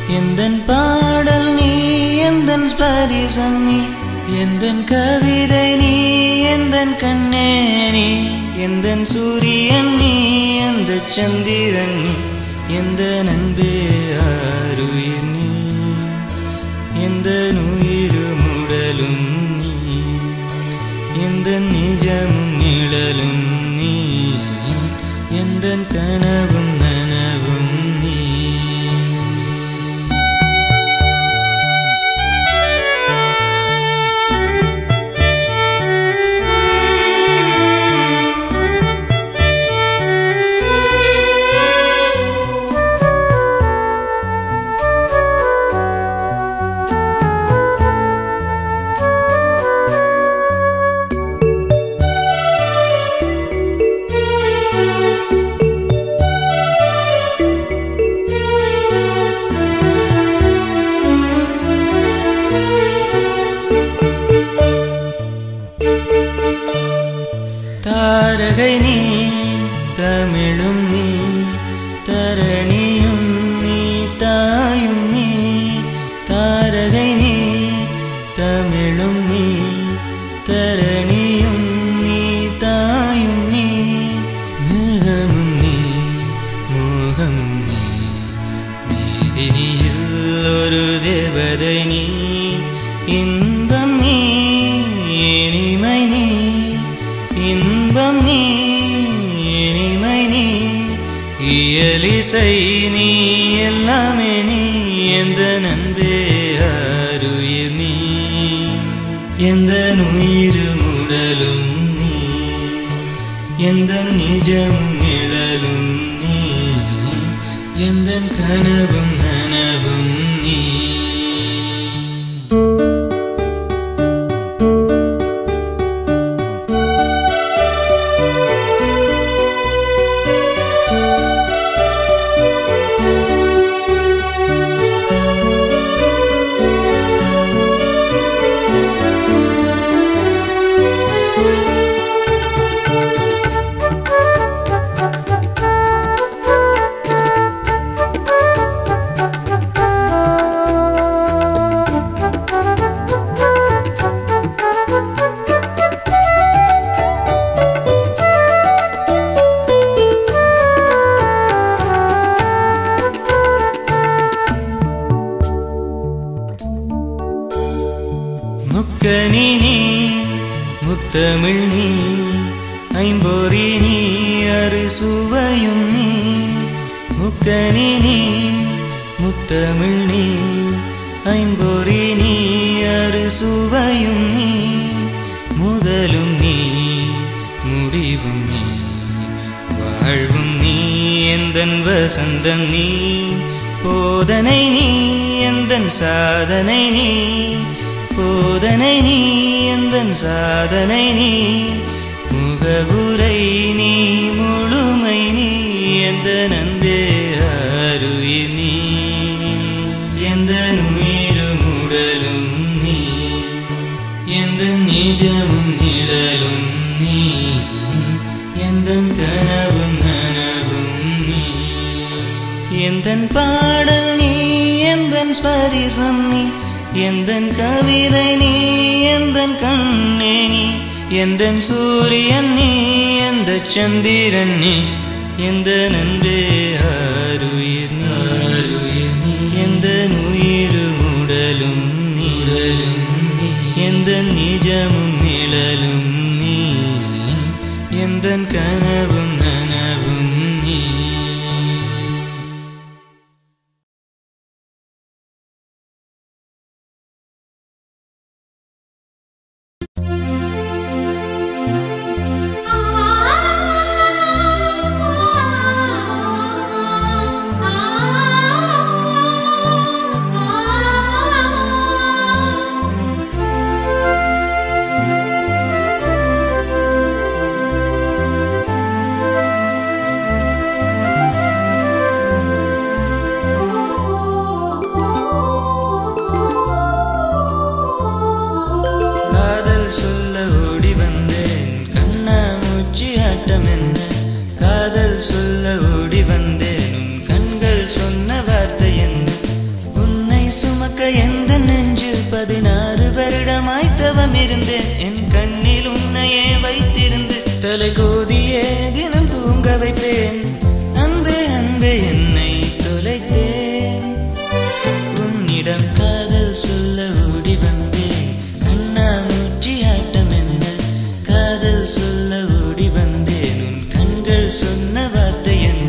எந்தன் பாடல் நீ எந்தன் ஸ்பரிசம் நீ எந்தன் கவிதை நீ எந்தன் கண்ணே நீ எந்தன் சூரியன் நீ எந்த சந்திரன் நீ எந்த நன்பே ஆருயிர் நீ எந்த நுயிரும் உடலும் நீ எந்த நிஜமும் நிழலும் நீ எந்த கனவும் நனவும் நீ தாரகை நீ தமிழும் நீ தரணியும் நீ தாயும் நீ தாரகை நீ தமிழும் நீ தரணியும் நீ தாயும் நீ மேகமும் நீ மோகமும் நீ மேதினியில் ஒரு தேவதை நீ இன்பம் நீ இனிமை நீ இன்பம் நீ இனிமை நீ இயலிசை நீ எல்லாமே நீ எந்த நன்பே அருயிர் நீ எந்த உயிரும் உடலும் நீ எந்த நிஜமும் நிழலும் நீ எந்த கனவும் நனவும் நீ முக்கனி நீ முத்தமிழ் நீ ஐம்பொறி நீ அறுசுவையும் நீ முக்கனி நீ முத்தமிழ் நீ ஐம்பொறி நீ அறுசுவையும் நீ முதலும் நீ முடிவும் நீ வாழ்வும் நீ எந்தன் வசந்தம் நீ போதனை நீ எந்தன் சாதனை நீ போதனை நீ எந்தன் சாதனை நீ முகவுரை நீ முழுமை நீ எந்த நன்பே அருயிர் நீ எந்த உயிரும் உடலும் நீ எந்த நிஜமும் நிழலும் நீ எந்த கனவும் நனவும் நீ எந்தன் பாடல் நீ எந்தன் ஸ்பரிசம் நீ எந்தன் கவிதை நீ எந்தன் கண்ணே நீ எந்தன் சூரியன் நீ எந்த சந்திரன் நீ எந்த நன்பே அருயிர் நீ அருயிர் நீ எந்த உயிரும் உடலும் நிழலும் நீ எந்த நிஜமும் நிழலும் நீ எந்த கனவும் நனவும் நீ ஆ இருந்தேன் என் கண்ணில் உன்னையே வைத்திருந்து தலை கோதியே தினம் தூங்க வைப்பேன் அன்பே அன்பே என்னை தொலைத்தேன் உன்னிடம் காதல் சொல்ல ஓடி வந்தேன் கண்ணாமூச்சி ஆட்டம் என்ன காதல் சொல்ல ஓடி வந்தேன் உன் கண்கள் சொன்ன வார்த்தை என்ன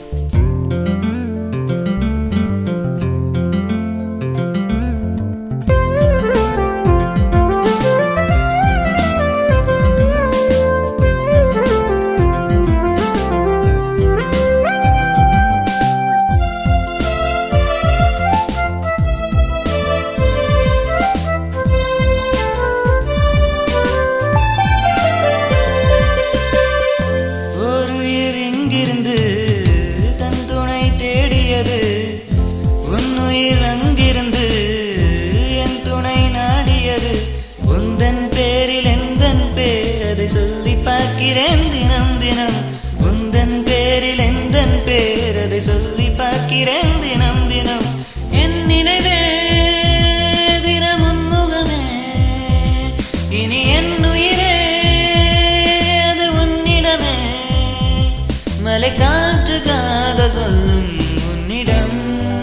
ஒரு உயிர் எங்கிருந்து தன் துணை தேடியது உன்னுயிர் அங்கிருந்து என் துணை நாடியது உந்தன் பேரில் எந்தன் பேர் அதை சொல்லி பார்க்கிறேன் தினம் தினம் உந்தன் பேரில் எந்தன் பேர் அதை சொல்லி பார்க்கிறேன் தினம் தினம் என் நினைவே தினம் உன்முகமே இனி என் உயிரே அது உன்னிடமே மலை காற்று காதல் சொல்லும் உன்னிடம்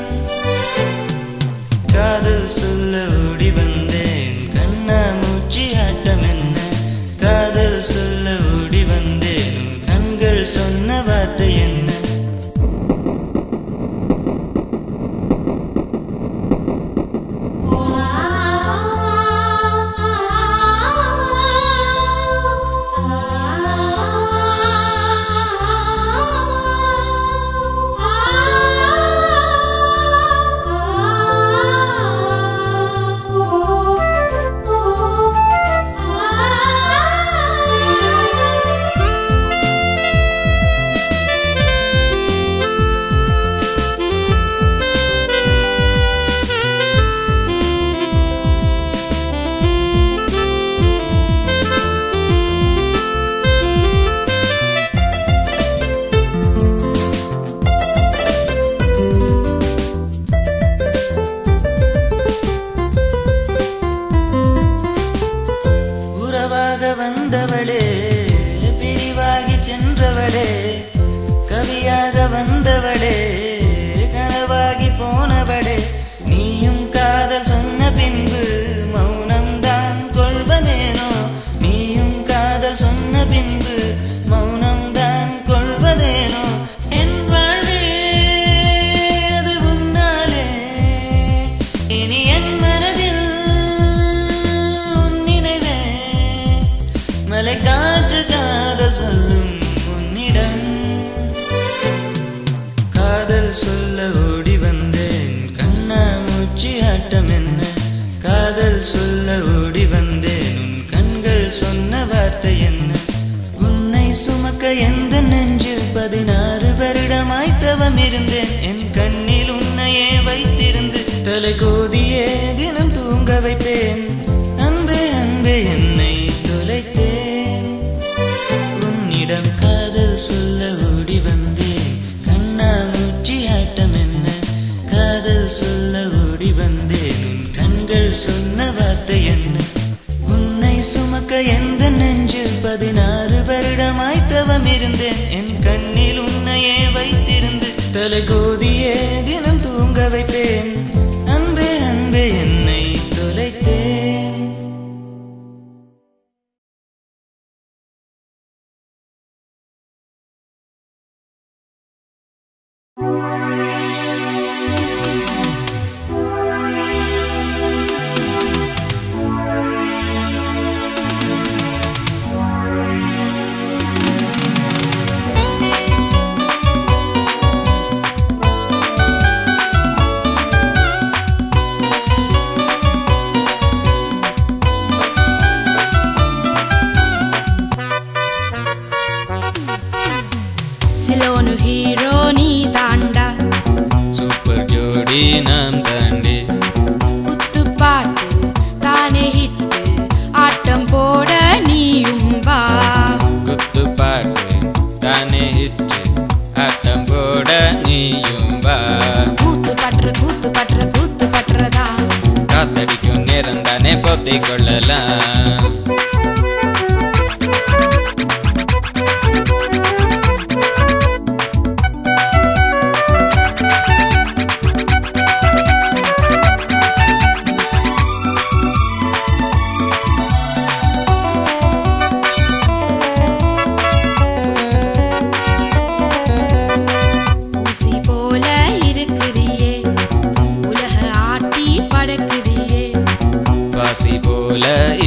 காதல் சொல்ல ஓடி வந்தேன் கண்ணாமூச்சி ஆட்டம் என்ன காதல் சொல்ல ஓடி வந்தேன் உன் கண்கள் சொன்ன வார்த்தை என்ன உறவாக வந்தவளே பிரிவாகி சென்றவளே கவியாக வந்தவளே கனவாகி போனவளே நீயும் காதல் சொன்ன பின்பு மௌனம்தான் கொள்வதேனோ நீயும் காதல் சொன்ன பின்பு மௌனம்தான் கொள்வதேனோ என் வாழ்வே அது உன்னாலே இனி என் மனதில் உன் நினைவே மலை காற்று காதல் சொல்லும் உன்னிடம் காதல் சொல்ல ஓடி வந்தேன் கண்ணாமூச்சி ஆட்டம் என்ன காதல் சொல்ல ஓடி வந்தேன் உன் கண்கள் சொன்ன வார்த்தை என்ன உன்னை சுமக்க எந்த நெஞ்சில் பதினாறு வருடமாய் தவம் இருந்தேன் என் கண்ணில் உன்னையே வைத்திருந்து தலை கோதியே தினம் தூங்க வைப்பேன் அன்பே அன்பே என்னை தொலைத்தேன் உன்னிடம் காதல் சொல்ல ஓடி வந்தேன் கண்ணாமூச்சி ஆட்டம் என்ன காதல் சொல்ல ஓடி வந்தேன் உன் கண்கள் சொன்ன வார்த்தை என்ன உன்னை சுமக்க எந்த நெஞ்சில் பதினாறு வருடமாய் தவம் இருந்தேன் என் கண்ணில் உன்னையே வைத்திருந்து தலை கோதியே தினம் தூங்க வைப்பேன் அன்பே அன்பே என்னை தொலைத்தேன் సిలోను హీరో నీ తాండ சூப்பர் ஜோடி நாம் தாண்டி குத்துப்பாட்டு தானே ஹிட்டு ஆட்டம் போட நீயும் வா குத்து பாட்டு தானே ஹிட்டு ஆட்டம் போட நீயும் வா கூத்து பற்ற கூத்து பற்ற கூத்து பற்றதா காத்தடிக்கும் நேரம் தானே போத்திக் கொள்ளலாம்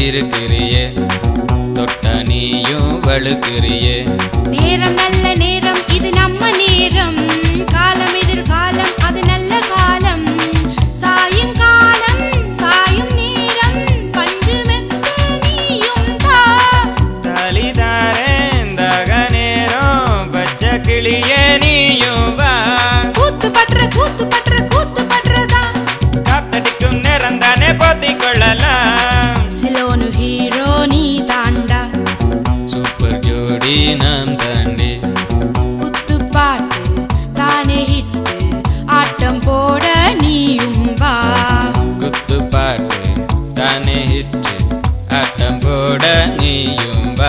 இருக்கிறியே தொட்ட நீயும் வழுக்கிறியே நேரம் நல்ல நேரம் இது நம்ம நேரம் காலம் எதிர்காலம் அது நல்ல காலம் சாயங்காலம் சாயும் நேரம் பஞ்சு மெத்த நீயும் தா தாலிதாரேன் தாக நேரம் பச்சை கிளியே நீயும் வா கூத்து பற்ற கூத்து பற்ற கூத்து பற்றதா காத்தடிக்கும் நேரம் தானே போத்திக் கொள்ளலாம் சிலோனு ஹீரோ நீ தாண்டா சூப்பர் ஜோடி நாம் தாண்டி குத்து பாட்டு தானே ஹிட்டு ஆட்டம் போட நீயும் வா குத்து பாட்டு தானே ஹிட்டு ஆட்டம் போட நீயும் வா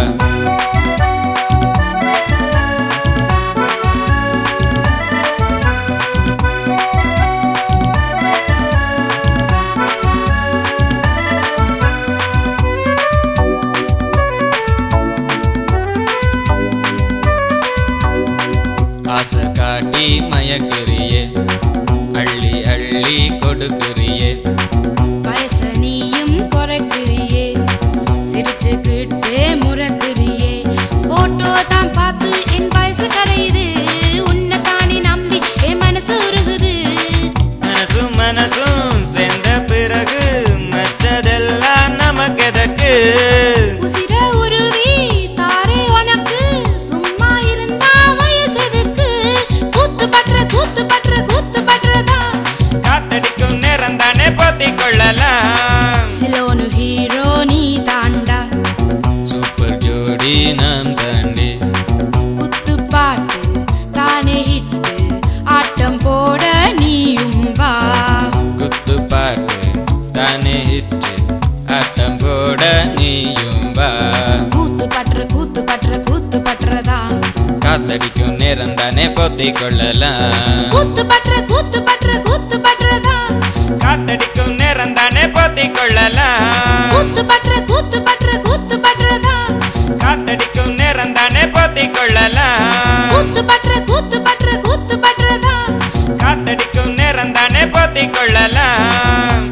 ஆசை காட்டி மயக்கிறியே அள்ளி அள்ளி கொடுக்கிறியே வயச நீயும் குறைக்கிறியே சிரிச்சுக்கிட்டே முறக்கிறியே போட்டோ தான் பார்த்து என் வயசு கரையுது உன்னை தானே நம்பி என் மனசு உருகுது மனசும் மனசும் சேர்ந்த பிறகு மற்றதெல்லாம் நமக்கெதற்கு உசிர உருவி தாரே உனக்கு சும்மா இருந்தா வயசதுக்கு கூத்து பற்ற கூத்து பற்ற கூத்து பற்றதா காத்தடிக்கும் நேரம் தானே போத்திக் கொள்ளலாம் சிலோனு ஹீரோ நீ தாண்டா சூப்பர் ஜோடி நாம் தாண்டி குத்து பாட்டு தானே ஹிட்டு ஆட்டம் போட நீயும் வா குத்து பாட்டு தானே ஹிட்டு ஆட்டம் போட நீயும் வா கூத்து பற்ற கூத்து பற்ற கூத்து பற்றதா காத்தடிக்கும் நேரம் தானே போத்திக் கொள்ளலாம் கூத்து பற்ற கூத்து பற்ற கூத்து பற்றதா காத்தடிக்கும் நேரம் தானே போத்திக் கொள்ளலாம் கூத்து பற்ற கூத்து பற்ற கூத்து பற்றதா காத்தடிக்கும் நேரம் தானே போத்திக் கொள்ளலாம் கூத்து பற்ற கூத்து பற்ற கூத்து பற்றதா காத்தடிக்கும் நேரம் தானே போத்திக் கொள்ளலாம்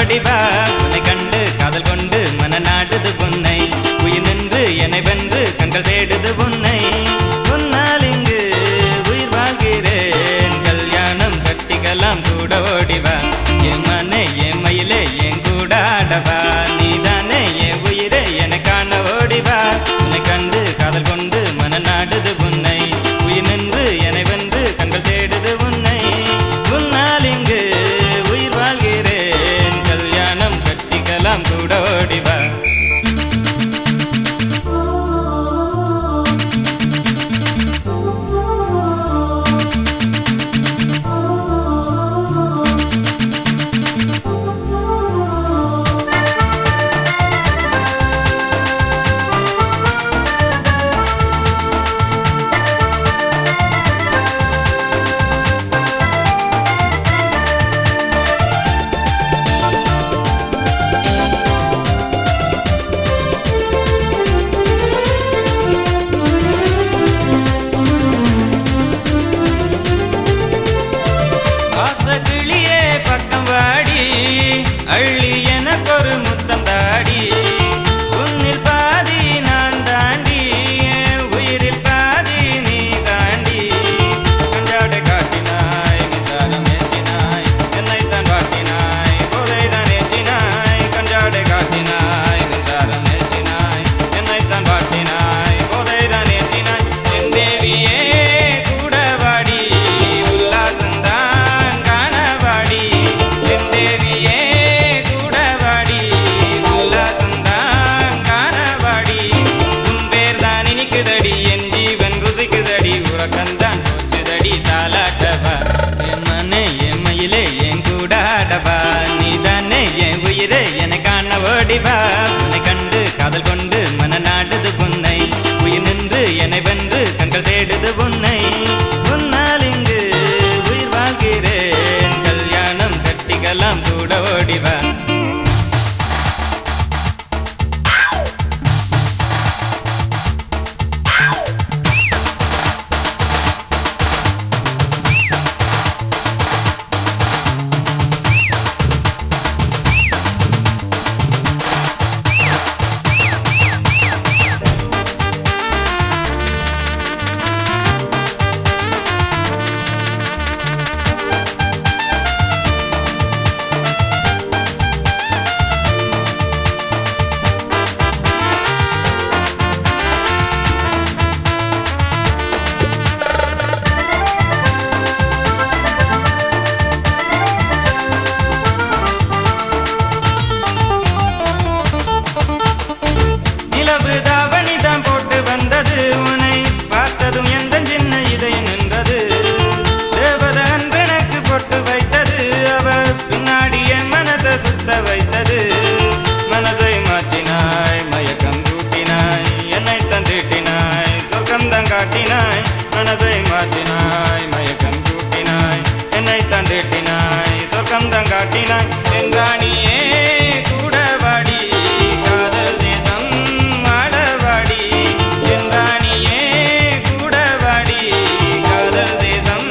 ஓடிவா உன்னை கண்டு காதல் கொண்டு மன நாடுது உன்னை உயிர் நின்று என்னை வென்று கண்கள் தேடுது உன்னை உன்னால் இங்கு உயிர் வாழ்கிறேன் கல்யாணம் கட்டிக்கலாம் கூட ஓடிவா என் மனே என் மயிலே என் கூட ஆடவா நீதானே என் உயிரே என காண ஓடிவா உன்னை கண்டு காதல் கொண்டு மன நாடுது உன்னை உயிர் நின்று என்னை வென்று கண்கள் தேடுது உன்னை உன்னால் இங்கு உயிர் வாழ்கிறேன் கல்யாணம் கட்டிக்கலாம் கூட ஓடிவா வாசகிளியே பக்கம் வாடி அள்ளி எனக்கொரு முத்தம் தாடி உன்னில் பாதி நான் தாண்டி என் உயிரில் பாதி நீ தாண்டி கண்டாட காட்டினாய் மின்சாரம் ஏற்றினாய் என்னைத்தான் வாட்டினாய் போதைதான் ஏற்றினாய் கண்டாட காட்டினாய் மின்சாரம் ஏற்றினாய் என்னைத்தான் வாட்டினாய் போதைதான் ஏற்றினாய் என் தேவியே கூட வாடி உல்லாசந்தான் காணவாடி என் தேவியே கூட வாடி உல்லாசந்தான் காணவாடி உன் பேர் தான் இனிக்குதடி என் ஜீவன் ருசிக்குதடி உறக்கந்தான் போச்சுதடி தாலாட்டவா என் மனே என் மயிலே என் கூட ஆடவா நீ தானே என் உயிரே என காண ஓடிவா உன்னை கண்டு காதல் கொண்டு மன நாடுது உன்னை உயிர் நின்று என்னை வென்று கண்கள் தேடுது உன்னை உன்னால் இங்கு உயிர் வாழ்கிறேன் கல்யாணம் கட்டிக்கலாம் கூட ஓடிவா நிலவு தாவணி தான் போட்டு வந்தது உன்னை பார்த்ததும் எந்த சின்ன இதயம் நின்றது தேவத அன்பெனக்கு போட்டு வைத்தது அவ பின்னாடி என் மனசை சுத்த வைத்தது மனசை மாற்றினாய் மயக்கம் கூட்டினாய் என்னை தந்திட்டினாய் சொர்க்கம் தான் காட்டினாய் மனசை மாற்றினாய் மயக்கம் கூட்டினாய் என்னை தந்திட்டினாய் சொர்க்கம் தான் காட்டினாய் என் ராணியே கூட வாடி காதல் தேசம் ஆடவாடி என் ராணியே கூட வாடி காதல் தேசம்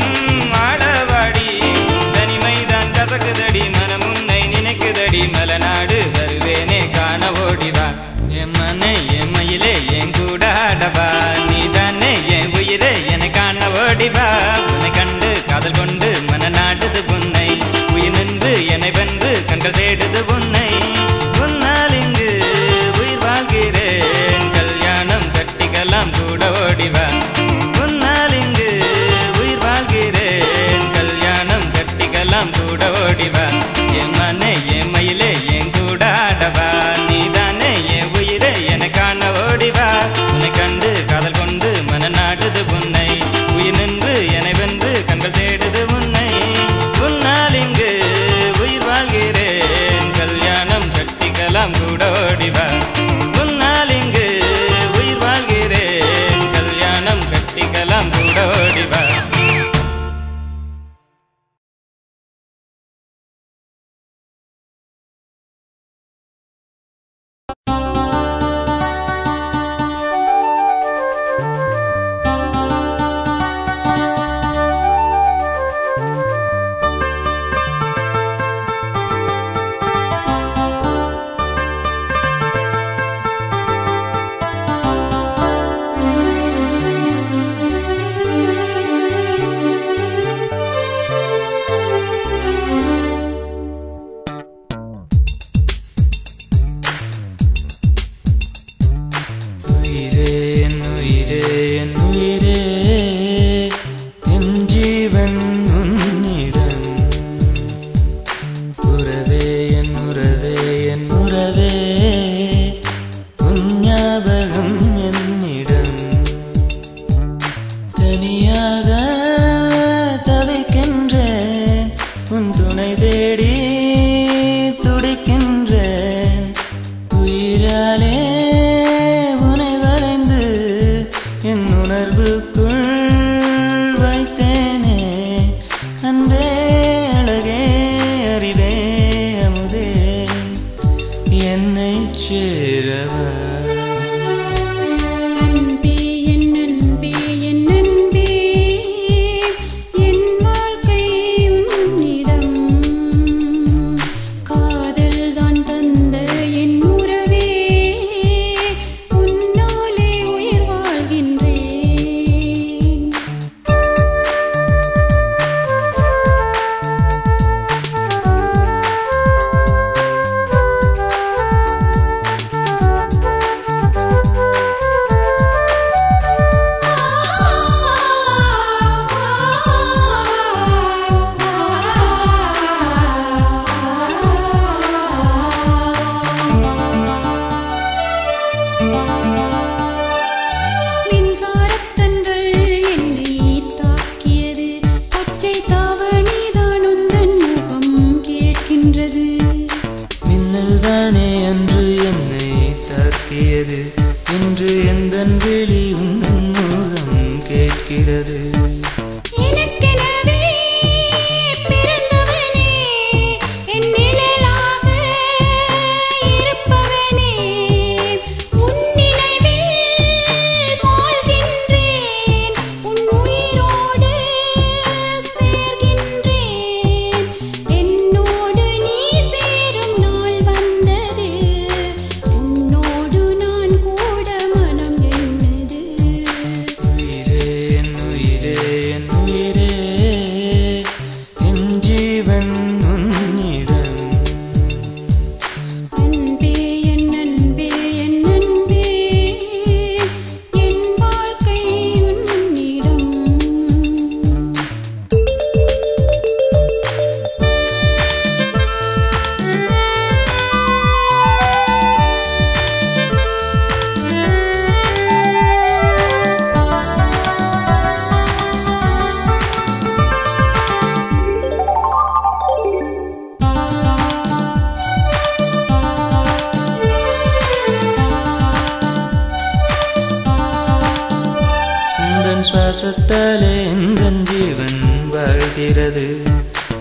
ஆடவாடி தனிமைதான் கசக்குதடி மனம் உன்னை நினைக்குதடி மலநாடு வருவேனே காண ஓடிவா என் மனை என் மயிலே என் கூட ஆடவா நீ தானே என் உயிரே என காண ஓடிவா உன்னை கண்டு காதல் கொண்டு மன நாடுது உன்னை உயிர் நின்று என்னை வென்று கண்கள் தேடுது உன்னை உன்னால் இங்கு உயிர் வாழ்கிறேன் கல்யாணம் கட்டிக்கலாம் கூட ஓடிவா உன்னால் இங்கு உயிர் வாழ்கிறேன் கல்யாணம் கட்டிக்கலாம் கூட ஓடிவா என் மனை என் மயிலே என் கூட ஆடவா நீ தானே என் உயிரே என காண ஓடிவா உன்னை கண்டு காதல் கொண்டு மன நாடுது உன்னை உயிர் நின்று என்னை வென்று கண்கள் தேடுது உன்னை உன்னால் இங்கு உயிர் வாழ்கிறேன் கல்யாணம் கட்டிக்கலாம் கூட ஓடிவா உன்னால் இங்கு உயிர் வாழ்கிறேன் கல்யாணம் கட்டிக்கலாம் கூட ஓடிவா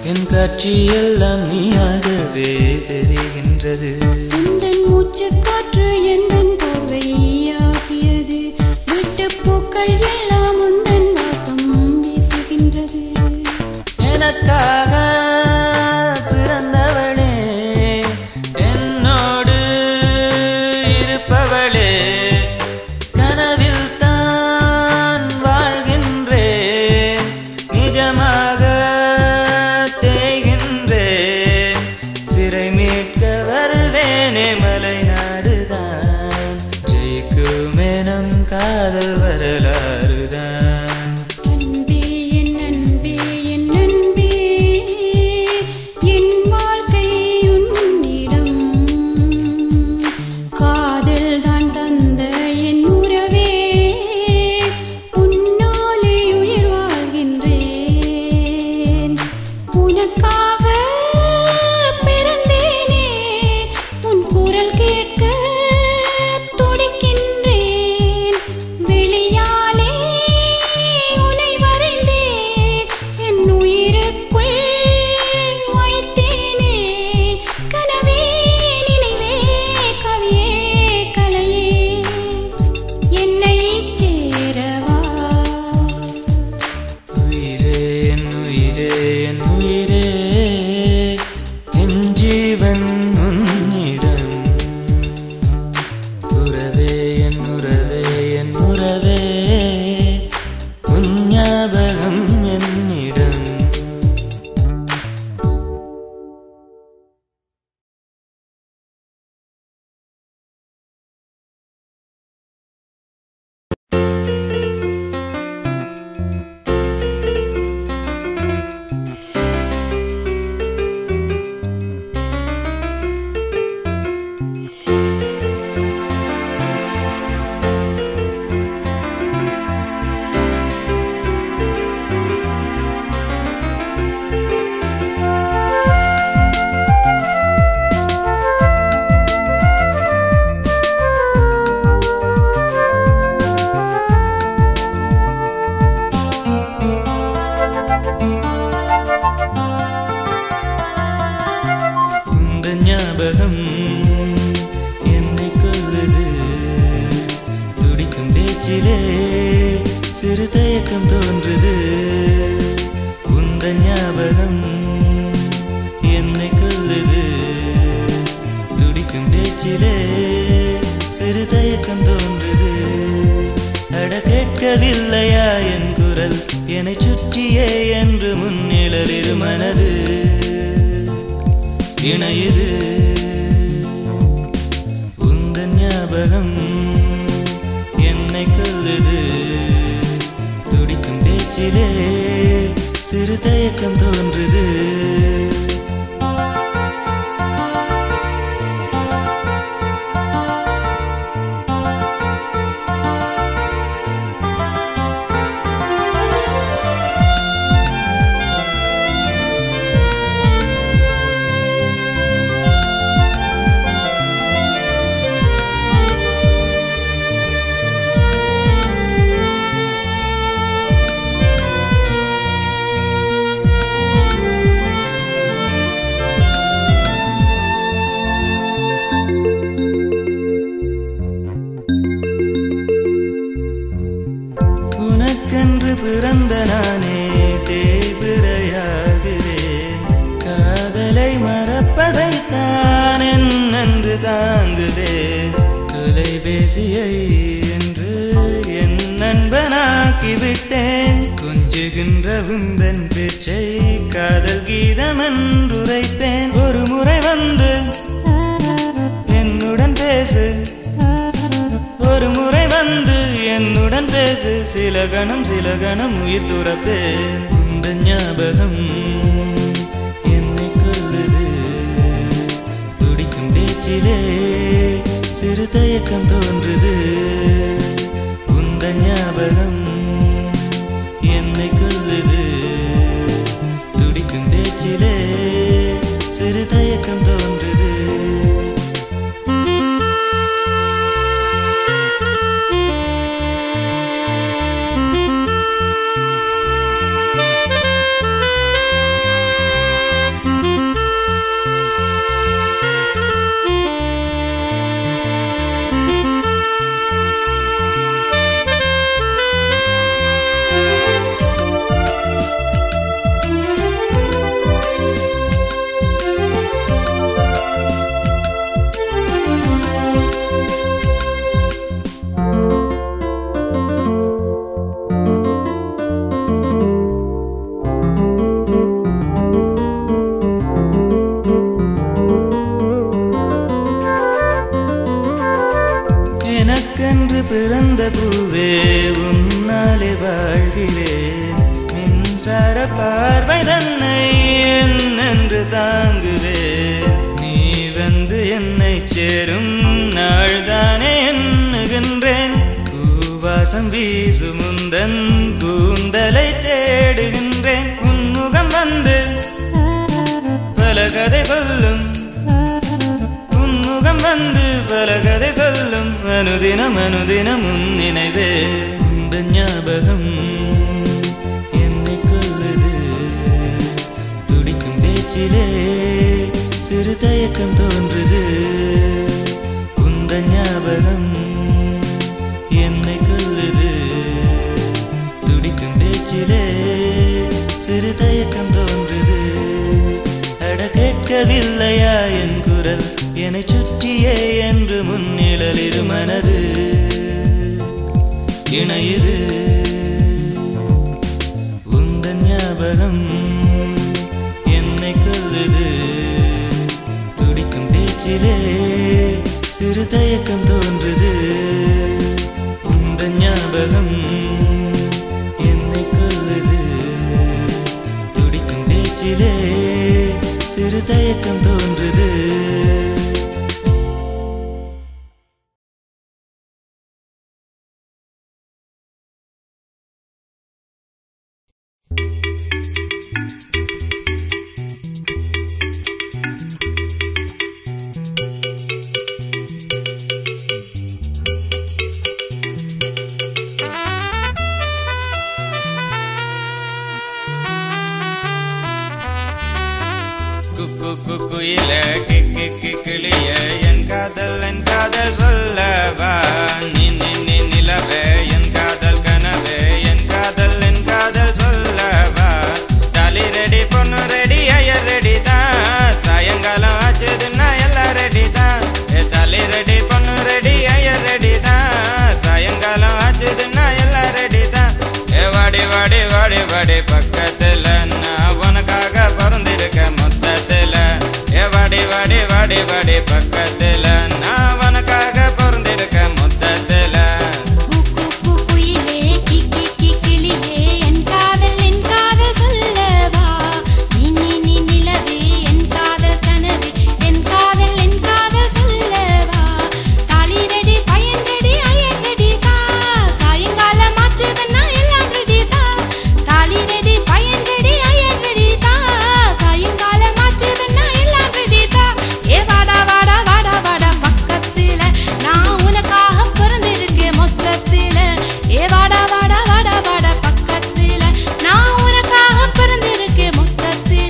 என் காட்சியெல்லாம் நீயாகவே தெரிகின்றது உந்தன் மூச்சுக் காற்று எந்தன் போர்வையாகியது விட்டுப் பூக்கள் எல்லாம் உந்தன் வாசம் வீசுகின்றது எனக்காக பிறந்தவளே என்னோடு இருப்பவளே கனவில் தான் வாழ்கின்றேன் நிஜமாக தேய்கின்றேன் சிறை மீட்க வருவேனே மலை நாடுதான் ஜெயிக்குமே நம் காதல் வரலாறுதான் அன்பே என் அன்பே என் அன்பே என் வாழ்க்கை உன்னிடம் காதல் தான் தந்த என் உறவே உன்னாலே உயிர் வாழ்கின்றேன் உனக்காக பிறந்தேனே உன் குரல் கேட்க துடிக்கின்றேன் வெளியாலே உன்னை வரைந்தேன் என் உயிருக்குள் வைத்தேனே கனவே நினைவே கவியே கலையே என்னை சேரவா உயிரே என் உயிரே என் உயிரே என் ஜீவன் உன்னிடம் உறவே என் உறவே என் உறவே உன் ஞாபகம் என்னிடம் இந்த ஞாபகம் என்னை கொல்லுது துடிக்கும் பேச்சிலே சிறு தயக்கம் தோன்றுது உந்த ஞாபகம் என்னை கொல்லுது துடிக்கும் பேச்சிலே சிறு தயக்கம் தோன்றுது அட கேட்கவில்லையா என் குரல் என்னை சுற்றியே என்று முன்னிழலிரு மனது இணையுது உந்தன் ஞாபகம் என்னை கொல்லுது துடிக்கும் பேச்சிலே சிறு தயக்கம் தோன்றுது உனக்கென்று பிறந்த நானே தேய்பிரையாகிறேன் காதலை மறப்பதைத்தான் என்னென்று தாங்குவேன் தொலைபேசியை என்று என் நண்பனாக்கி விட்டேன் கொஞ்சுகின்ற உந்தன் பேச்சை காதல் கீதம் என்றுரைப்பேன் ஒரு முறை வந்து என்னுடன் பேசு ஒரு முறை வந்து என்னுடன் பேசு சில கணம் சில கணம் உயிர் துறப்பேன் இந்த ஞாபகம் என்னை கொல்லுது துடிக்கும் பேச்சிலே சிறு தயக்கம் தோன்றுது உந்த ஞாபகம் என்னை கொல்லுது துடிக்கும் பேச்சிலே சிறு தயக்கம் தோன்றுது ஆ பூவே உன்னாலே வாழ்கிறேன் மின்சார பார்வை தன்னை என்னென்று தாங்குவேன் நீ வந்து என்னை சேரும் நாள்தானே எண்ணுகின்றேன் பூவாசம் வீசுமுந்தன் கூந்தலை தேடுகின்றேன் உன்முகம் வந்து பல கதை சொல்லும் உன்முகம் வந்து பல கதை சொல்லும் அனுதினம் அனுதினம் உன் நினைவே இந்த ஞாபகம் என்னை கொல்லுது துடிக்கும் பேச்சிலே சிறு தயக்கம் தோன்றுது உந்த ஞாபகம் என்னை கொல்லுது துடிக்கும் பேச்சிலே சிறு தயக்கம் தோன்றுது அட கேட்கவில்லையா என் குரல் என்னை சுற்றியே என்று முன்னிழலிரு மனது இணையுது உந்தன் ஞாபகம் என்னை கொல்லுது துடிக்கும் பேச்சிலே சிறு தயக்கம் தோன்றுது உந்தன் ஞாபகம் என்னை கொல்லுது துடிக்கும் பேச்சிலே சிறு தயக்கம் தோன்றுது குக்கு குக்குயில கிக்கு கிக்கிளிய என் காதல் என் காதல் சொல்லவா நீ நீ நீ நிலவே என் காதல் கனவே என் காதல் என் காதல் சொல்லவா தாலி ரெடி பொண்ணு ரெடி ஐயர் ரெடி தான் சாயங்காலம் ஆச்சுதுன்னா எல்லாம் ரெடி தான் ஏ தாலி ரெடி பொண்ணு ரெடி ஐயர் ரெடி தான் சாயங்காலம் ஆச்சுதுன்னா எல்லாம் ரெடி தான் ஏ வாடி வாடி வாடி வாடி பக்கத்துல நான் உனக்காக பிறந்திருக்க மொத்தத்துல ஏ வாடி வாடி வாடி வாடி பக்கத்துல நான் உனக்காக பிறந்திருக்க மொத்தத்துல கூக்கு கூக்குயிலே கிக்கி கிக்கிளியே என் காதல் என் காதல் சொல்லவா நீ நீ நீ நிலவே என் காதல் கனவே என் காதல் என் காதல் சொல்லவா தாலி ரெடி பையன் ரெடி ஐயன் ரெடி தா சாயங்காலம் ஆச்சுதுன்னா எல்லாம் ரெடி தா தாலி ரெடி பையன் ரெடி ஐயன் ரெடி தா சாயங்காலம் ஆச்சுதுன்னா எல்லாம் ரெடி தா ஏ வாடா வாடா வாடா வாடா பக்கத்துல நான் உனக்காக பிறந்திருக்கேன் மொத்தத்துல ஏ வாடா வாடா வாடா வாடா பக்கத்துல நான் உனக்காக பிறந்திருக்கேன் மொத்தத்துல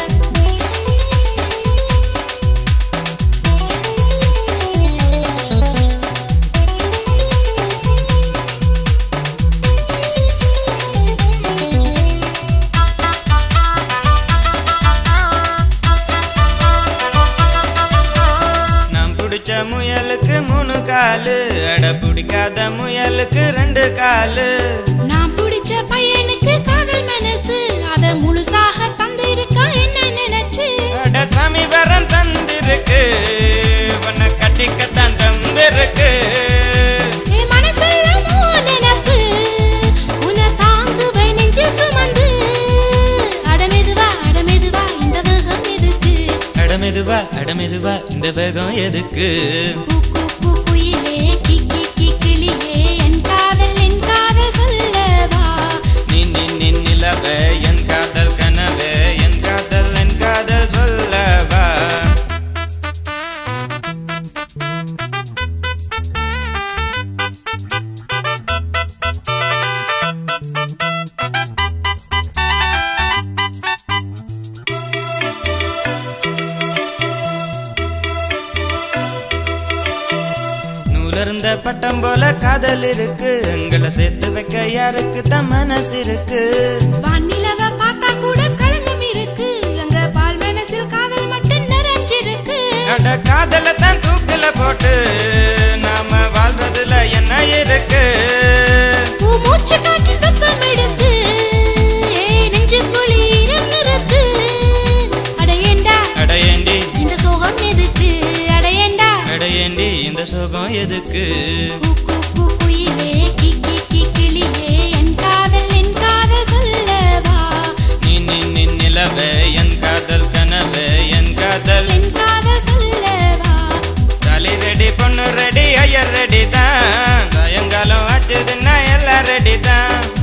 நான் பிடிச்ச முயலுக்கு மூணு காலு அட பிடிக்காத முயலுக்கு ரெண்டு காலு நான் பிடிச்ச பையனுக்கு காதல் மனசு அத முழுசாக தந்திருக்கா என்ன நினைச்சு அட சாமி வரம் தந்திருக்கு உன்னை கட்டிக்கத்தான் தந்திருக்கு என் மனசெல்லாம் உன் நினைப்பு உன்னை தாங்குவேன் நெஞ்சில் சுமந்து அடமெதுவா அடமெதுவா இந்த வேகம் எதுக்கு அடமெதுவா அடமெதுவா இந்த வேகம் எதுக்கு கூ, கூ, கூ, குயிலே கிக்கி கிக்கிளியே என் காதல் என் காதல் சொல்லவா நீ நீ நீ நிலவே என் காதல் கனவே என் காதல் என் காதல் சொல்லவா நூலருந்த பட்டம் போல காதல் இருக்கு எங்களை சேர்த்து வைக்க யாருக்கு தான் மனசு இருக்கு வானிலவ பார்த்தா கூட களங்கம் இருக்கு அங்க பால் மனசில் காதல் மட்டும் நிறைஞ்சிருக்கு அட காதல தான் தூக்குல போட்டு நாம வாழ்றதுல என்ன இருக்கு பூ மூச்சு காற்று வெப்பம் எடுத்து ஏய் நெஞ்சுக்குழி ஈரம் நிறுத்து அடையேண்டா அடையேண்டி இந்த சோகம் எதுக்கு அடையேண்டா அடையேண்டி இந்த சுகம் எதுக்கு கூ, கூ, கூ, குயிலே அடிதான்